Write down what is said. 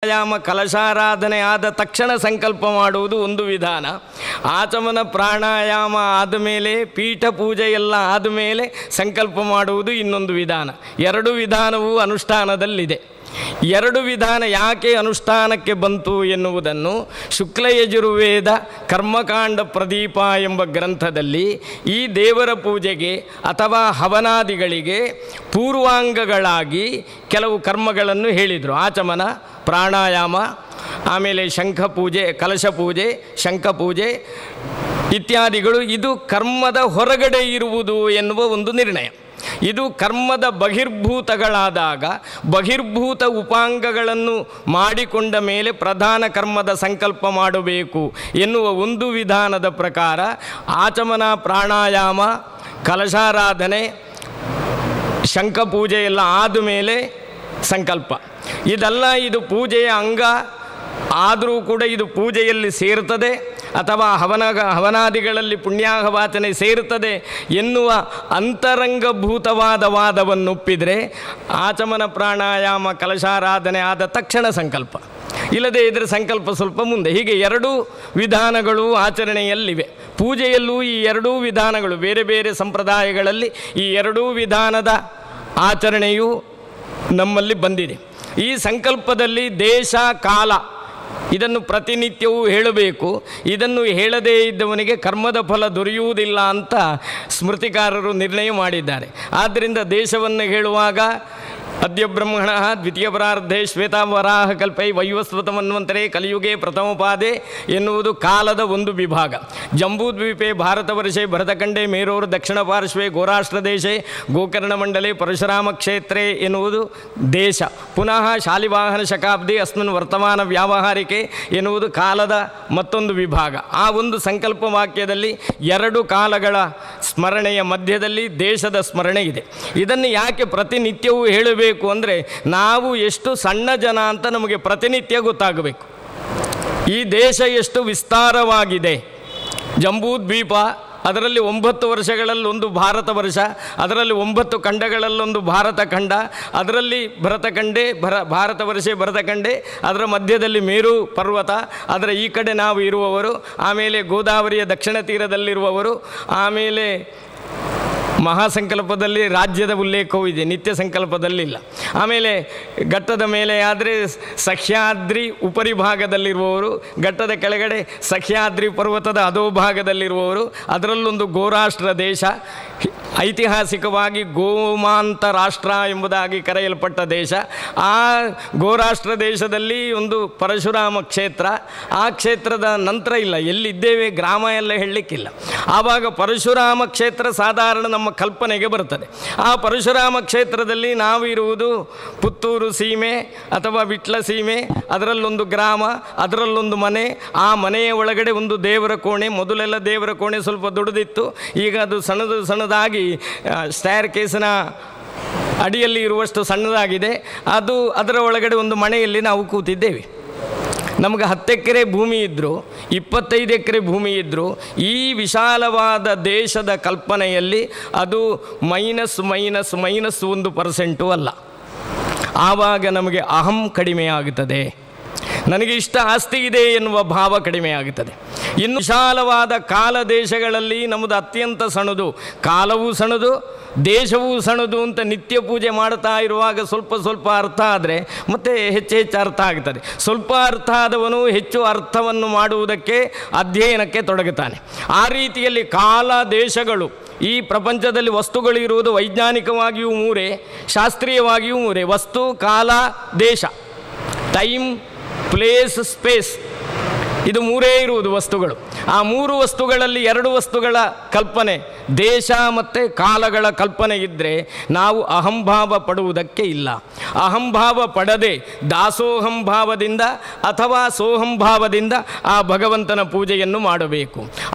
ಪ್ರಾಣಾಯಾಮ ಕಲಶಾರಾಧನೆ ಆದ ತಕ್ಷಣ ಸಂಕಲ್ಪ ಮಾಡುವುದು ಒಂದು ವಿಧಾನ ಆಚಮನ ಪ್ರಾಣಾಯಾಮ ಆದಮೇಲೆ ಪೀಠ ಪೂಜೆ ಎಲ್ಲ ಆದಮೇಲೆ ಸಂಕಲ್ಪ ಮಾಡುವುದು ಇನ್ನೊಂದು ವಿಧಾನ ಎರಡು ವಿಧಾನವೂ ಅನುಷ್ಠಾನದಲ್ಲಿದೆ ಎರಡು ವಿಧಾನ ಯಾಕೆ ಅನುಷ್ಠಾನಕ್ಕೆ ಬಂತು ಎನ್ನುವುದನ್ನು ಶುಕ್ಲಯಜುರ್ವೇದ ಕರ್ಮಕಾಂಡ ಪ್ರದೀಪ ಎಂಬ ಗ್ರಂಥದಲ್ಲಿ ಈ ದೇವರ ಪೂಜೆಗೆ ಅಥವಾ ಹವನಾದಿಗಳಿಗೆ ಪೂರ್ವಾಂಗಗಳಾಗಿ ಕೆಲವು ಕರ್ಮಗಳನ್ನು ಹೇಳಿದರು ಆಚಮನ ಪ್ರಾಣಾಯಾಮ ಆಮೇಲೆ ಶಂಖ ಪೂಜೆ ಕಲಶ ಪೂಜೆ ಶಂಖ ಪೂಜೆ ಇತ್ಯಾದಿಗಳು ಇದು ಕರ್ಮದ ಹೊರಗಡೆ ಇರುವುದು ಎನ್ನುವ ಒಂದು ನಿರ್ಣಯ ಇದು ಕರ್ಮದ ಬಹಿರ್ಭೂತಗಳಾದಾಗ ಬಹಿರ್ಭೂತ ಉಪಾಂಗಗಳನ್ನು ಮಾಡಿಕೊಂಡ ಮೇಲೆ ಪ್ರಧಾನ ಕರ್ಮದ ಸಂಕಲ್ಪ ಮಾಡಬೇಕು ಎನ್ನುವ ಒಂದು ವಿಧಾನದ ಪ್ರಕಾರ ಆಚಮನ ಪ್ರಾಣಾಯಾಮ ಕಲಶಾರಾಧನೆ ಶಂಖ ಪೂಜೆ ಎಲ್ಲ ಆದಮೇಲೆ ಸಂಕಲ್ಪ ಇದಲ್ಲ ಇದು ಪೂಜೆಯ ಅಂಗ ಆದರೂ ಕೂಡ ಇದು ಪೂಜೆಯಲ್ಲಿ ಸೇರ್ತದೆ ಅಥವಾ ಹವನ ಹವನಾದಿಗಳಲ್ಲಿ ಪುಣ್ಯಾಹವಾಚನೆ ಸೇರುತ್ತದೆ ಎನ್ನುವ ಅಂತರಂಗಭೂತವಾದ ವಾದವನ್ನು ಒಪ್ಪಿದರೆ ಆಚಮನ ಪ್ರಾಣಾಯಾಮ ಕಲಶಾರಾಧನೆ ಆದ ತಕ್ಷಣ ಸಂಕಲ್ಪ ಇಲ್ಲದೇ ಇದ್ದರೆ ಸಂಕಲ್ಪ ಸ್ವಲ್ಪ ಮುಂದೆ ಹೀಗೆ ಎರಡೂ ವಿಧಾನಗಳು ಆಚರಣೆಯಲ್ಲಿವೆ ಪೂಜೆಯಲ್ಲೂ ಈ ಎರಡೂ ವಿಧಾನಗಳು ಬೇರೆ ಬೇರೆ ಸಂಪ್ರದಾಯಗಳಲ್ಲಿ ಈ ಎರಡೂ ವಿಧಾನದ ಆಚರಣೆಯು ನಮ್ಮಲ್ಲಿ ಬಂದಿದೆ ಈ ಸಂಕಲ್ಪದಲ್ಲಿ ದೇಶ ಕಾಲ ಇದನ್ನು ಪ್ರತಿನಿತ್ಯವೂ ಹೇಳಬೇಕು ಇದನ್ನು ಹೇಳದೇ ಇದ್ದವನಿಗೆ ಕರ್ಮದ ಫಲ ದೊರೆಯುವುದಿಲ್ಲ ಅಂತ ಸ್ಮೃತಿಕಾರರು ನಿರ್ಣಯ ಮಾಡಿದ್ದಾರೆ ಆದ್ದರಿಂದ ದೇಶವನ್ನು ಹೇಳುವಾಗ ಅದ್ಯ ಬ್ರಹ್ಮಣ ದ್ವಿತೀಯ ಪರಾರ್ಧೆ ಶ್ವೇತಾವರಾಹ ಕಲ್ಪೈ ವೈವಸ್ವತ ಮನ್ವಂತರೇ ಕಲಿಯುಗೆ ಪ್ರಥಮ ಪಾದೆ ಎನ್ನುವುದು ಕಾಲದ ಒಂದು ವಿಭಾಗ ಜಂಬೂದ್ವೀಪೆ ಭಾರತ ವರ್ಷೆ ಭರತಖಂಡೆ ಮೇರೂರು ದಕ್ಷಿಣ ಪಾರ್ಶ್ವೆ ಗೋರಾಷ್ಟ್ರ ದೇಶೆ ಗೋಕರ್ಣ ಮಂಡಲೆ ಪರಶುರಾಮ ಕ್ಷೇತ್ರೇ ಎನ್ನುವುದು ದೇಶ ಪುನಃ ಶಾಲಿವಾಹನ ಶಕಾಬ್ದಿ ಅಸ್ಮಿನ್ ವರ್ತಮಾನ ವ್ಯಾವಹಾರಿಕೆ ಎನ್ನುವುದು ಕಾಲದ ಮತ್ತೊಂದು ವಿಭಾಗ ಆ ಒಂದು ಸಂಕಲ್ಪ ವಾಕ್ಯದಲ್ಲಿ ಎರಡು ಕಾಲಗಳ ಸ್ಮರಣೆಯ ಮಧ್ಯದಲ್ಲಿ ದೇಶದ ಸ್ಮರಣೆ ಇದೆ ಇದನ್ನು ಯಾಕೆ ಪ್ರತಿನಿತ್ಯವೂ ಹೇಳಬೇಕು ಅಂದರೆ ನಾವು ಎಷ್ಟು ಸಣ್ಣ ಜನ ಅಂತ ನಮಗೆ ಪ್ರತಿನಿತ್ಯ ಗೊತ್ತಾಗಬೇಕು ಈ ದೇಶ ಎಷ್ಟು ವಿಸ್ತಾರವಾಗಿದೆ ಜಂಬೂದ್ವೀಪ ಅದರಲ್ಲಿ ಒಂಬತ್ತು ವರ್ಷಗಳಲ್ಲಿ ಒಂದು ಭಾರತ ವರ್ಷ ಅದರಲ್ಲಿ ಒಂಬತ್ತು ಖಂಡಗಳಲ್ಲೊಂದು ಭಾರತ ಖಂಡ ಅದರಲ್ಲಿ ಭರತಖಂಡೆ ಭರ ಭಾರತ ವರ್ಷೆ ಭರತಖಂಡೆ ಅದರ ಮಧ್ಯದಲ್ಲಿ ಮೇರು ಪರ್ವತ ಅದರ ಈ ಕಡೆ ನಾವು ಇರುವವರು ಆಮೇಲೆ ಗೋದಾವರಿಯ ದಕ್ಷಿಣ ತೀರದಲ್ಲಿರುವವರು ಆಮೇಲೆ ಮಹಾಸಂಕಲ್ಪದಲ್ಲಿ ರಾಜ್ಯದ ಉಲ್ಲೇಖವೂ ಇದೆ ನಿತ್ಯ ಸಂಕಲ್ಪದಲ್ಲಿಲ್ಲ ಆಮೇಲೆ ಘಟ್ಟದ ಮೇಲೆ ಆದರೆ ಸಹ್ಯಾದ್ರಿ ಉಪರಿ ಭಾಗದಲ್ಲಿರುವವರು ಘಟ್ಟದ ಕೆಳಗಡೆ ಸಹ್ಯಾದ್ರಿ ಪರ್ವತದ ಅಧೋ ಭಾಗದಲ್ಲಿರುವವರು ಅದರಲ್ಲೊಂದು ಗೋರಾಷ್ಟ್ರ ದೇಶ ಐತಿಹಾಸಿಕವಾಗಿ ಗೋಮಾಂತ ರಾಷ್ಟ್ರ ಎಂಬುದಾಗಿ ಕರೆಯಲ್ಪಟ್ಟ ದೇಶ ಆ ಗೋರಾಷ್ಟ್ರ ದೇಶದಲ್ಲಿ ಒಂದು ಪರಶುರಾಮ ಕ್ಷೇತ್ರ ಆ ಕ್ಷೇತ್ರದ ನಂತರ ಇಲ್ಲ ಎಲ್ಲಿದ್ದೇವೆ ಗ್ರಾಮ ಎಲ್ಲ ಹೇಳಲಿಕ್ಕಿಲ್ಲ ಆವಾಗ ಪರಶುರಾಮ ಕ್ಷೇತ್ರ ಸಾಧಾರಣ ನಮ್ಮ ಕಲ್ಪನೆಗೆ ಬರ್ತದೆ ಆ ಪರಶುರಾಮ ಕ್ಷೇತ್ರದಲ್ಲಿ ನಾವು ಇರುವುದು ಪುತ್ತೂರು ಸೀಮೆ ಅಥವಾ ವಿಟ್ಲ ಸೀಮೆ ಅದರಲ್ಲೊಂದು ಗ್ರಾಮ ಅದರಲ್ಲೊಂದು ಮನೆ ಆ ಮನೆಯ ಒಳಗಡೆ ಒಂದು ದೇವರ ಕೋಣೆ ಮೊದಲೆಲ್ಲ ದೇವರ ಕೋಣೆ ಸ್ವಲ್ಪ ದೊಡ್ಡದಿತ್ತು ಈಗ ಅದು ಸಣ್ಣದು ಸಣ್ಣದಾಗಿ ಸ್ಟ್ಯಾರ್ ಕೇಸಿನ ಅಡಿಯಲ್ಲಿ ಇರುವಷ್ಟು ಸಣ್ಣದಾಗಿದೆ ಅದು ಅದರ ಒಳಗಡೆ ಒಂದು ಮನೆಯಲ್ಲಿ ನಾವು ಕೂತಿದ್ದೇವೆ ನಮಗೆ ಹತ್ತು ಎಕರೆ ಭೂಮಿ ಇದ್ದರೂ ಇಪ್ಪತ್ತೈದು ಎಕರೆ ಭೂಮಿ ಇದ್ದರೂ ಈ ವಿಶಾಲವಾದ ದೇಶದ ಕಲ್ಪನೆಯಲ್ಲಿ ಅದು ಮೈನಸ್ ಮೈನಸ್ ಮೈನಸ್ ಒಂದು ಪರ್ಸೆಂಟು ಅಲ್ಲ ಆವಾಗ ನಮಗೆ ಅಹಂ ಕಡಿಮೆಯಾಗುತ್ತದೆ ನನಗೆ ಇಷ್ಟ ಆಸ್ತಿ ಇದೆ ಎನ್ನುವ ಭಾವ ಕಡಿಮೆಯಾಗುತ್ತದೆ ಇನ್ನು ವಿಶಾಲವಾದ ಕಾಲ ದೇಶಗಳಲ್ಲಿ ನಮ್ಮದು ಅತ್ಯಂತ ಸಣ್ಣದು ಕಾಲವೂ ಸಣ್ಣದು ದೇಶವೂ ಸಣ್ಣದು ಅಂತ ನಿತ್ಯ ಪೂಜೆ ಮಾಡ್ತಾ ಇರುವಾಗ ಸ್ವಲ್ಪ ಸ್ವಲ್ಪ ಅರ್ಥ ಆದರೆ ಮತ್ತೆ ಹೆಚ್ಚು ಹೆಚ್ಚು ಅರ್ಥ ಆಗ್ತದೆ ಸ್ವಲ್ಪ ಅರ್ಥ ಆದವನು ಹೆಚ್ಚು ಅರ್ಥವನ್ನು ಮಾಡುವುದಕ್ಕೆ ಅಧ್ಯಯನಕ್ಕೆ ತೊಡಗುತ್ತಾನೆ ಆ ರೀತಿಯಲ್ಲಿ ಕಾಲ ದೇಶಗಳು ಈ ಪ್ರಪಂಚದಲ್ಲಿ ವಸ್ತುಗಳು ಇರುವುದು ವೈಜ್ಞಾನಿಕವಾಗಿಯೂ ಮೂರೇ ಶಾಸ್ತ್ರೀಯವಾಗಿಯೂ ಮೂರೇ ವಸ್ತು ಕಾಲ ದೇಶ ಟೈಮ್ ಪ್ಲೇಸ್ ಸ್ಪೇಸ್ ಇದು ಮೂರೇ ಇರುವುದು ವಸ್ತುಗಳು ಆ ಮೂರು ವಸ್ತುಗಳಲ್ಲಿ ಎರಡು ವಸ್ತುಗಳ ಕಲ್ಪನೆ ದೇಶ ಮತ್ತು ಕಾಲಗಳ ಕಲ್ಪನೆ ಇದ್ದರೆ ನಾವು ಅಹಂಭಾವ ಪಡುವುದಕ್ಕೆ ಇಲ್ಲ ಅಹಂಭಾವ ಪಡದೆ ದಾಸೋಹಂಭಾವದಿಂದ ಅಥವಾ ಸೋಹಂಭಾವದಿಂದ ಆ ಭಗವಂತನ ಪೂಜೆಯನ್ನು ಮಾಡಬೇಕು